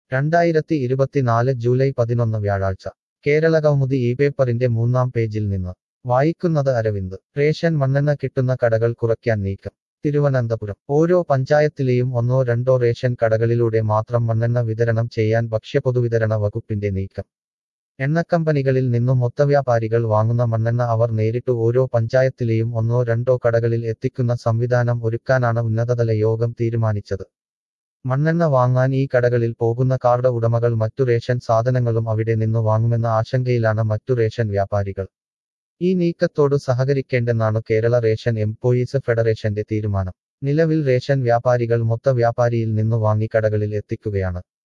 രണ്ടായിരത്തി ഇരുപത്തിനാല് ജൂലൈ പതിനൊന്ന് വ്യാഴാഴ്ച കേരള കൗമുദി ഈ പേപ്പറിന്റെ മൂന്നാം പേജിൽ നിന്ന് വായിക്കുന്നത് അരവിന്ദ് റേഷൻ മണ്ണെണ്ണ കിട്ടുന്ന കടകൾ കുറയ്ക്കാൻ നീക്കം തിരുവനന്തപുരം ഓരോ പഞ്ചായത്തിലെയും ഒന്നോ രണ്ടോ റേഷൻ കടകളിലൂടെ മാത്രം മണ്ണെണ്ണ വിതരണം ചെയ്യാൻ ഭക്ഷ്യപൊതുവിതരണ വകുപ്പിന്റെ നീക്കം എണ്ണക്കമ്പനികളിൽ നിന്നും മൊത്തവ്യാപാരികൾ വാങ്ങുന്ന മണ്ണെണ്ണ അവർ നേരിട്ട് ഓരോ പഞ്ചായത്തിലെയും ഒന്നോ രണ്ടോ കടകളിൽ എത്തിക്കുന്ന സംവിധാനം ഒരുക്കാനാണ് ഉന്നതതല യോഗം തീരുമാനിച്ചത് മണ്ണെണ്ണ വാങ്ങാൻ ഈ കടകളിൽ പോകുന്ന കാർഡ് ഉടമകൾ മറ്റു റേഷൻ സാധനങ്ങളും അവിടെ നിന്ന് വാങ്ങുമെന്ന ആശങ്കയിലാണ് മറ്റു റേഷൻ വ്യാപാരികൾ ഈ നീക്കത്തോട് സഹകരിക്കേണ്ടെന്നാണ് കേരള റേഷൻ എംപ്ലോയീസ് ഫെഡറേഷന്റെ തീരുമാനം നിലവിൽ റേഷൻ വ്യാപാരികൾ മൊത്ത വ്യാപാരിയിൽ നിന്ന് വാങ്ങി കടകളിൽ എത്തിക്കുകയാണ്